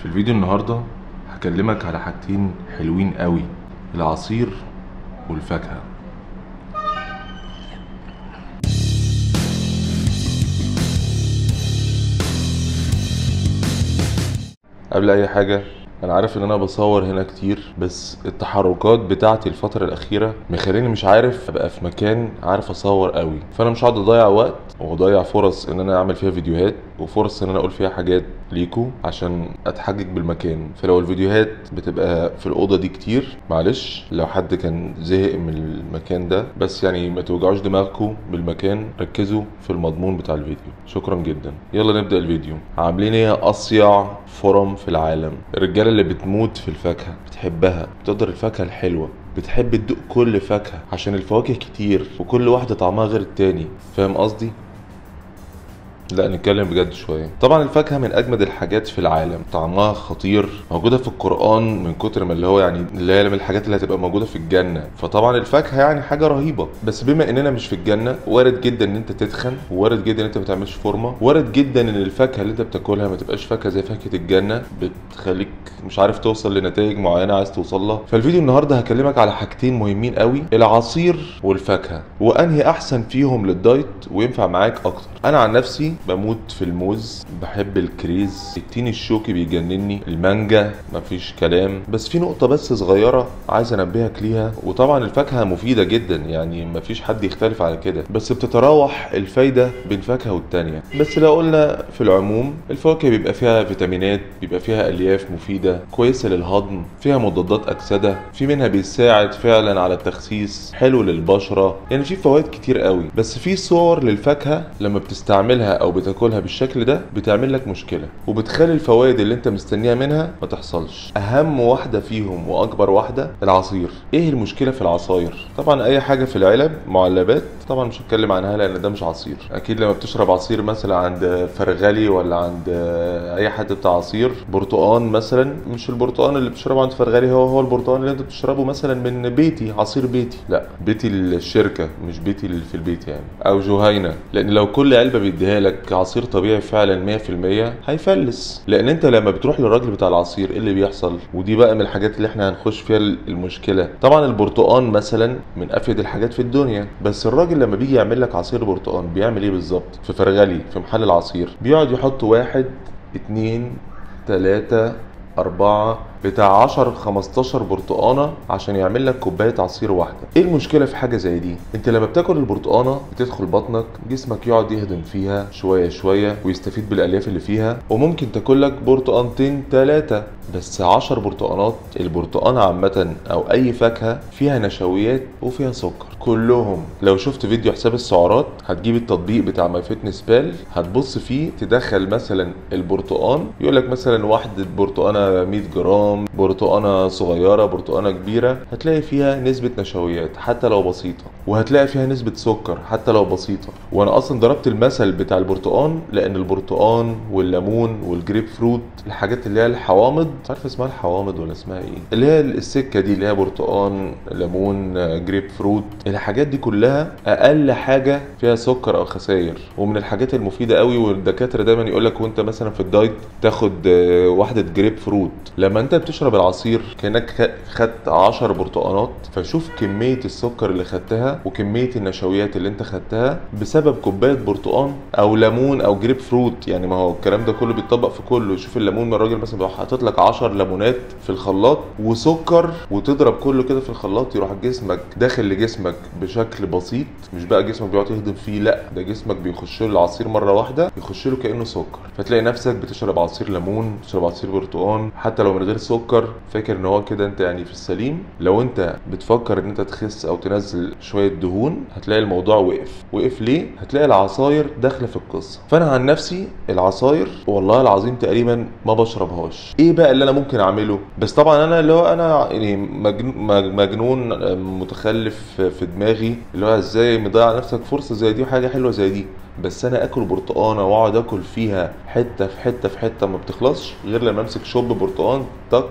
في الفيديو النهاردة هكلمك على حاجتين حلوين قوي العصير والفاكهة قبل اي حاجة انا عارف ان انا بصور هنا كتير بس التحركات بتاعتي الفترة الاخيرة مخليني مش عارف ابقى في مكان عارف اصور قوي فانا مش هقعد اضيع وقت واضيع فرص ان انا اعمل فيها فيديوهات وفرص ان انا اقول فيها حاجات ليكو عشان اتحجج بالمكان فلو الفيديوهات بتبقى في الاوضه دي كتير معلش لو حد كان زهق من المكان ده بس يعني ما توجعوش دماغكم بالمكان ركزوا في المضمون بتاع الفيديو شكرا جدا يلا نبدا الفيديو عاملين ايه اصيع فرم في العالم الرجاله اللي بتموت في الفاكهه بتحبها بتقدر الفاكهه الحلوه بتحب تدوق كل فاكهه عشان الفواكه كتير وكل واحده طعمها غير التاني فاهم قصدي لا نتكلم بجد شوية طبعا الفاكهة من أجمد الحاجات في العالم طعمها خطير موجودة في القرآن من كتر ما اللي هو يعني اللي هي من الحاجات اللي هتبقى موجودة في الجنة فطبعا الفاكهة يعني حاجة رهيبة بس بما إننا مش في الجنة وارد جدا إن أنت تتخن وارد جدا إن أنت ما تعملش فورمة وارد جدا إن الفاكهة اللي أنت بتاكلها ما تبقاش فاكهة زي فاكهة الجنة بتخليك مش عارف توصل لنتائج معينة عايز توصل لها فالفيديو النهاردة هكلمك على حاجتين مهمين قوي العصير والفاكهة وأنهي أحسن فيهم للدايت وينفع معاك أكتر أنا عن نفسي بموت في الموز بحب الكريز التين الشوكي بيجنني المانجا مفيش كلام بس في نقطة بس صغيرة عايز انبهك ليها وطبعا الفاكهة مفيدة جدا يعني مفيش حد يختلف على كده بس بتتراوح الفايدة بين فاكهة والتانية بس لو قلنا في العموم الفواكه بيبقى فيها فيتامينات بيبقى فيها الياف مفيدة كويسة للهضم فيها مضادات اكسدة في منها بيساعد فعلا على التخسيس حلو للبشرة يعني في فوائد كتير قوي بس في صور للفاكهة لما بتستعملها او بتاكلها بالشكل ده بتعمل لك مشكله وبتخلي الفوائد اللي انت مستنيها منها ما تحصلش اهم واحده فيهم واكبر واحده العصير ايه المشكله في العصاير طبعا اي حاجه في العلب معلبات طبعا مش هتكلم عنها لان ده مش عصير اكيد لما بتشرب عصير مثلا عند فرغلي ولا عند اي حد بتاع عصير برتقان مثلا مش البرتقان اللي بتشربه عند فرغلي هو هو البرتقان اللي انت بتشربه مثلا من بيتي عصير بيتي لا بيتي الشركه مش بيتي اللي في البيت يعني او جهينه لان لو كل علبه بيديها لك عصير طبيعي فعلا 100% هيفلس لان انت لما بتروح للراجل بتاع العصير ايه اللي بيحصل ودي بقى من الحاجات اللي احنا هنخش فيها المشكله طبعا البرتقان مثلا من افيد الحاجات في الدنيا بس الراجل لما بيجي يعمل لك عصير برتقان بيعمل ايه بالظبط في فرغلي في محل العصير بيقعد يحط واحد اتنين تلاتة أربعة بتاع 10 15 برتقانه عشان يعمل لك كوبايه عصير واحده ايه المشكله في حاجه زي دي انت لما بتاكل البرتقانه بتدخل بطنك جسمك يقعد يهضم فيها شويه شويه ويستفيد بالالياف اللي فيها وممكن تاكل لك برتقانتين ثلاثه بس 10 برتقانات البرتقانه عامه او اي فاكهه فيها نشويات وفيها سكر كلهم لو شفت فيديو حساب السعرات هتجيب التطبيق بتاع ماي فيتنس بال هتبص فيه تدخل مثلا البرتقان يقول لك مثلا واحده برتقانه 100 جرام جرام برتقانه صغيره برتقانه كبيره هتلاقي فيها نسبه نشويات حتى لو بسيطه وهتلاقي فيها نسبه سكر حتى لو بسيطه وانا اصلا ضربت المثل بتاع البرتقان لان البرتقان والليمون والجريب فروت الحاجات اللي هي الحوامض مش عارف اسمها الحوامض ولا اسمها ايه اللي هي السكه دي اللي هي برتقان ليمون جريب فروت الحاجات دي كلها اقل حاجه فيها سكر او خسائر ومن الحاجات المفيده قوي والدكاتره دايما يقول لك وانت مثلا في الدايت تاخد واحده جريب فروت لما انت بتشرب العصير كانك خدت 10 برتقانات فشوف كميه السكر اللي خدتها وكميه النشويات اللي انت خدتها بسبب كوبايه برتقان او ليمون او جريب فروت يعني ما هو الكلام ده كله بيتطبق في كله شوف الليمون من الراجل مثلا بيروح حاطط لك 10 ليمونات في الخلاط وسكر وتضرب كله كده في الخلاط يروح جسمك داخل لجسمك بشكل بسيط مش بقى جسمك بيقعد يهضم فيه لا ده جسمك بيخش له العصير مره واحده يخش له كانه سكر فتلاقي نفسك بتشرب عصير ليمون بتشرب عصير برتقان حتى لو من غير سكر فاكر ان هو كده انت يعني في السليم لو انت بتفكر ان انت تخس او تنزل شويه دهون هتلاقي الموضوع وقف وقف ليه هتلاقي العصاير داخله في القصه فانا عن نفسي العصاير والله العظيم تقريبا ما بشربهاش ايه بقى اللي انا ممكن اعمله بس طبعا انا اللي هو انا يعني مجنون متخلف في دماغي اللي هو ازاي مضيع نفسك فرصه زي دي وحاجه حلوه زي دي بس انا اكل برتقانه واقعد اكل فيها حته في حته في حته ما بتخلصش غير لما امسك شوب برتقان تك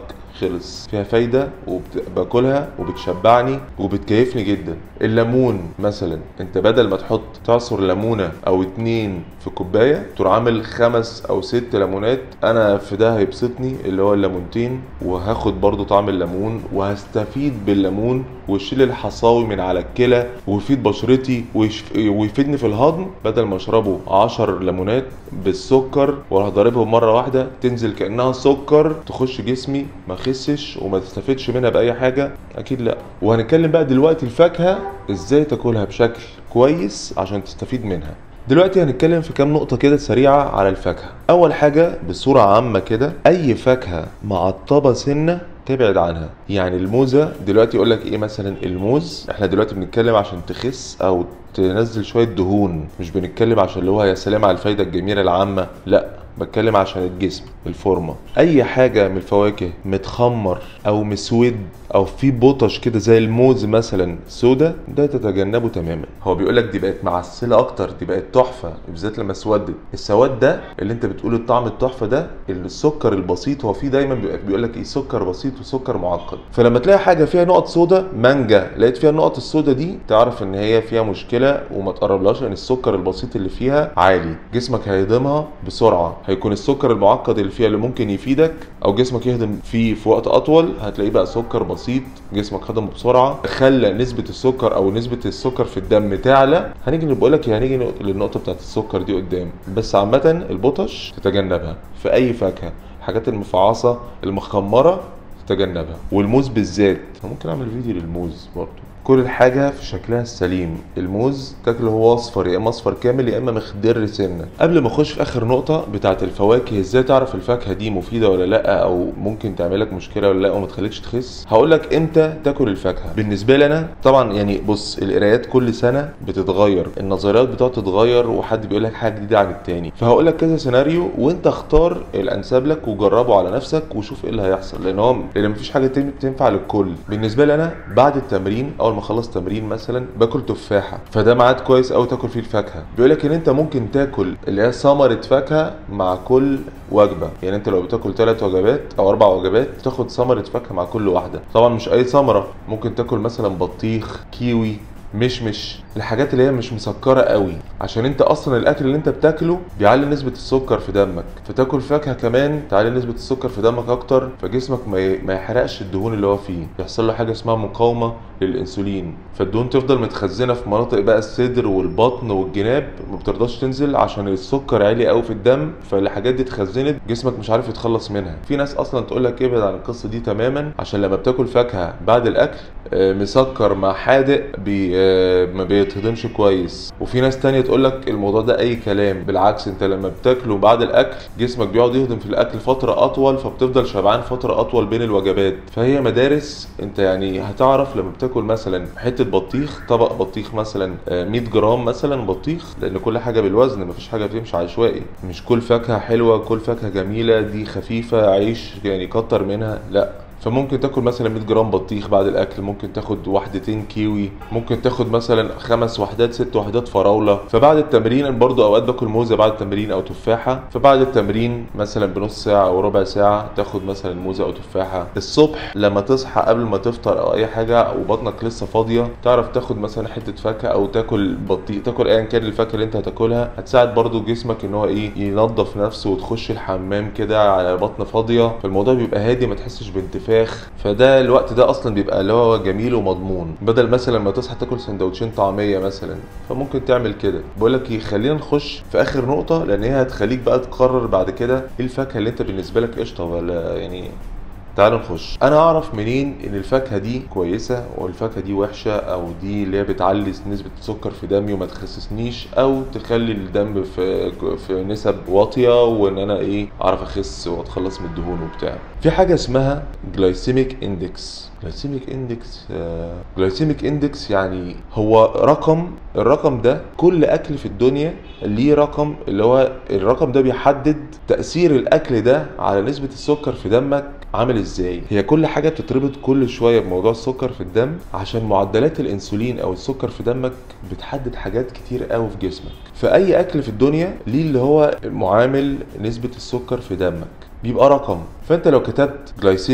خلص فيها فايده وباكلها وبتشبعني وبتكيفني جدا الليمون مثلا انت بدل ما تحط تعصر ليمونه او اتنين في كوبايه تروح عامل خمس او ست ليمونات انا في ده هيبسطني اللي هو الليمونتين وهاخد برضو طعم الليمون وهستفيد بالليمون ويشيل الحصاوي من على الكلى ويفيد بشرتي ويش- ويفيدني في الهضم بدل ما اشربه 10 ليمونات بالسكر واروح ضاربهم مره واحده تنزل كانها سكر تخش جسمي ما اخسش وما تستفدش منها باي حاجه اكيد لا وهنتكلم بقى دلوقتي الفاكهه ازاي تاكلها بشكل كويس عشان تستفيد منها دلوقتي هنتكلم في كام نقطة كده سريعة على الفاكهة أول حاجة بصورة عامة كده أي فاكهة معطبة سنة تبعد عنها يعني الموزة دلوقتي يقول لك ايه مثلا الموز احنا دلوقتي بنتكلم عشان تخس او تنزل شوية دهون مش بنتكلم عشان اللي هو يا سلام على الفايدة الجميلة العامة لا بتكلم عشان الجسم الفورمة اي حاجة من الفواكه متخمر او مسود او في بطش كده زي الموز مثلا سودا ده تتجنبه تماما هو بيقول لك دي بقت معسلة اكتر دي بقت تحفة بالذات لما اسودت السواد ده اللي انت بتقول الطعم التحفة ده السكر البسيط هو فيه دايما بيقول لك ايه سكر بسيط وسكر معقد فلما تلاقي حاجة فيها نقط سودا مانجا لقيت فيها النقط السودا دي تعرف ان هي فيها مشكلة وما تقربلهاش لان السكر البسيط اللي فيها عالي جسمك هيهضمها بسرعة هيكون السكر المعقد اللي فيها اللي ممكن يفيدك او جسمك يهضم فيه في وقت اطول هتلاقيه بقى سكر بسيط جسمك هضمه بسرعه خلى نسبه السكر او نسبه السكر في الدم تعلى هنيجي بقول لك هنيجي للنقطه بتاعت السكر دي قدام بس عامه البطش تتجنبها في اي فاكهه الحاجات المفعصه المخمره تتجنبها والموز بالذات أنا ممكن اعمل فيديو للموز برضه كل الحاجة في شكلها السليم الموز تاكله هو اصفر يا اما اصفر كامل يا اما مخضر سنة قبل ما اخش في اخر نقطة بتاعة الفواكه ازاي تعرف الفاكهة دي مفيدة ولا لا او ممكن تعمل لك مشكلة ولا لا وما تخليكش تخس هقول لك امتى تاكل الفاكهة بالنسبة لي انا طبعا يعني بص القرايات كل سنة بتتغير النظريات بتقعد تتغير وحد بيقول لك حاجة جديدة عن التاني فهقول لك كذا سيناريو وانت اختار الانسب لك وجربه على نفسك وشوف ايه اللي هيحصل لان هو لان مفيش حاجة تن- تنفع للكل بالنسبة لي انا بعد التمرين اول ما اخلص تمرين مثلا باكل تفاحة فده ميعاد كويس قوي تاكل فيه الفاكهة بيقول لك ان انت ممكن تاكل اللي هي ثمرة فاكهة مع كل وجبة يعني انت لو بتاكل ثلاث وجبات او اربع وجبات تاخد ثمرة فاكهة مع كل واحدة طبعا مش اي ثمرة ممكن تاكل مثلا بطيخ كيوي مشمش الحاجات اللي هي مش مسكرة قوي عشان انت اصلا الاكل اللي انت بتاكله بيعلي نسبة السكر في دمك فتاكل فاكهة كمان تعلي نسبة السكر في دمك اكتر فجسمك ما ي- ما يحرقش الدهون اللي هو فيه يحصل له حاجة اسمها مقاومة للانسولين فالدهون تفضل متخزنة في مناطق بقى الصدر والبطن والجناب ما بترضاش تنزل عشان السكر عالي قوي في الدم فالحاجات دي اتخزنت جسمك مش عارف يتخلص منها في ناس اصلا تقول لك ابعد عن القصة دي تماما عشان لما بتاكل فاكهة بعد الاكل آه، مسكر مع حادق بي آه، ما بيتهضمش كويس وفي ناس تانية تقول لك الموضوع ده اي كلام بالعكس انت لما بتاكله بعد الاكل جسمك بيقعد يهضم في الاكل فترة اطول فبتفضل شبعان فترة اطول بين الوجبات فهي مدارس انت يعني هتعرف لما بتاكل مثلا حتة بطيخ طبق بطيخ مثلا آه، 100 جرام مثلا بطيخ لان كل حاجة بالوزن مفيش حاجة بتمشي عشوائي مش كل فاكهة حلوة كل فاكهة جميلة دي خفيفة عيش يعني كتر منها لا فممكن تاكل مثلا 100 جرام بطيخ بعد الاكل ممكن تاخد وحدتين كيوي ممكن تاخد مثلا خمس وحدات ست وحدات فراوله فبعد التمرين برضو اوقات باكل موزه بعد التمرين او تفاحه فبعد التمرين مثلا بنص ساعه او ربع ساعه تاخد مثلا موزه او تفاحه الصبح لما تصحى قبل ما تفطر او اي حاجه وبطنك لسه فاضيه تعرف تاخد مثلا حته فاكهه او تاكل بطيخ تاكل ايا كان الفاكهه اللي انت هتاكلها هتساعد برضو جسمك ان هو ايه ينظف نفسه وتخش الحمام كده على بطن فاضيه فالموضوع بيبقى هادي ما تحسش بانتفاخ فده الوقت ده اصلا بيبقى اللي هو جميل ومضمون بدل مثلا لما تصحى تاكل سندوتشين طعميه مثلا فممكن تعمل كده بقول لك ايه خلينا نخش في اخر نقطه لان هي هتخليك بقى تقرر بعد كده ايه الفاكهه اللي انت بالنسبه لك قشطه ولا يعني تعالوا نخش انا اعرف منين ان الفاكهه دي كويسه والفاكهه دي وحشه او دي اللي هي بتعلي نسبه السكر في دمي وما تخسسنيش او تخلي الدم في في نسب واطيه وان انا ايه اعرف اخس واتخلص من الدهون وبتاع في حاجه اسمها جلايسيميك اندكس جلايسيميك اندكس جلايسيميك اندكس يعني هو رقم الرقم ده كل اكل في الدنيا ليه رقم اللي هو الرقم ده بيحدد تاثير الاكل ده على نسبه السكر في دمك عامل ازاي هي كل حاجه بتتربط كل شويه بموضوع السكر في الدم عشان معدلات الانسولين او السكر في دمك بتحدد حاجات كتير قوي في جسمك فاي اكل في الدنيا ليه اللي هو معامل نسبه السكر في دمك بيبقى رقم فانت لو كتبت جلايسيميك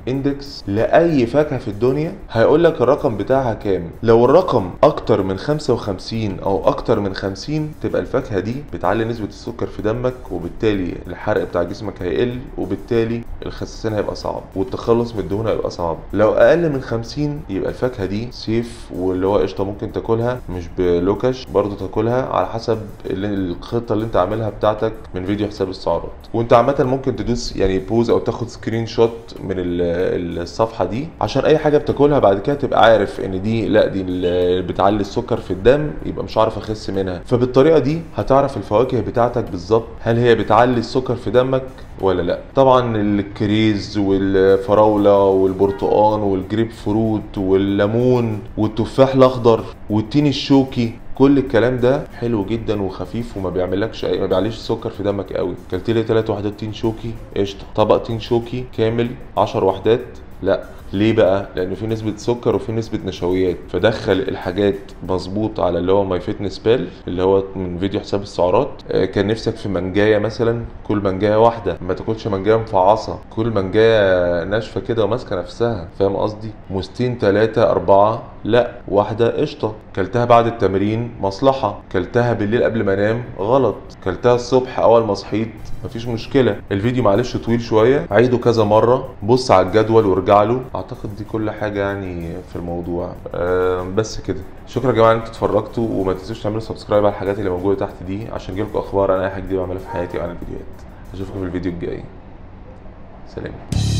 اندكس لاي فاكهه في الدنيا هيقول لك الرقم بتاعها كام لو الرقم اكتر من 55 او اكتر من 50 تبقى الفاكهه دي بتعلي نسبه السكر في دمك وبالتالي الحرق بتاع جسمك هيقل وبالتالي الخسسان هيبقى صعب والتخلص من الدهون هيبقى صعب لو اقل من 50 يبقى الفاكهه دي سيف واللي هو قشطه ممكن تاكلها مش بلوكش برضه تاكلها على حسب اللي الخطه اللي انت عاملها بتاعتك من فيديو حساب السعرات وانت عامه ممكن تدوس يعني بوز او تاخد سكرين شوت من ال- الصفحه دي عشان اي حاجه بتاكلها بعد كده تبقى عارف ان دي لا دي اللي بتعلي السكر في الدم يبقى مش عارف اخس منها فبالطريقه دي هتعرف الفواكه بتاعتك بالظبط هل هي بتعلي السكر في دمك ولا لا طبعا الكريز والفراوله والبرتقال والجريب فروت والليمون والتفاح الاخضر والتين الشوكي كل الكلام ده حلو جدا وخفيف وما بيعملكش اي ما بيعليش السكر في دمك قوي كلت لي 3 وحدات تين شوكي قشطه طبق تين شوكي كامل 10 وحدات لا ليه بقى؟ لأن في نسبة سكر وفي نسبة نشويات فدخل الحاجات مظبوط على اللي هو ماي فيتنس بال اللي هو من فيديو حساب السعرات آه، كان نفسك في منجاية مثلا كل منجاية واحدة ما تاكلش منجاية مفعصة كل منجاية ناشفة كده وماسكة نفسها فاهم قصدي؟ موستين تلاتة أربعة لا واحدة قشطة كلتها بعد التمرين مصلحة كلتها بالليل قبل ما انام غلط كلتها الصبح اول ما صحيت مفيش مشكلة الفيديو معلش طويل شوية عيده كذا مرة بص على الجدول وارجع له اعتقد دي كل حاجة يعني في الموضوع أه بس كده شكرا يا جماعة ان انتوا اتفرجتوا وما تنسوش تعملوا سبسكرايب على الحاجات اللي موجودة تحت دي عشان يجيلكوا اخبار عن اي حاجة جديدة بعملها في حياتي وعن الفيديوهات اشوفكم في الفيديو الجاي سلام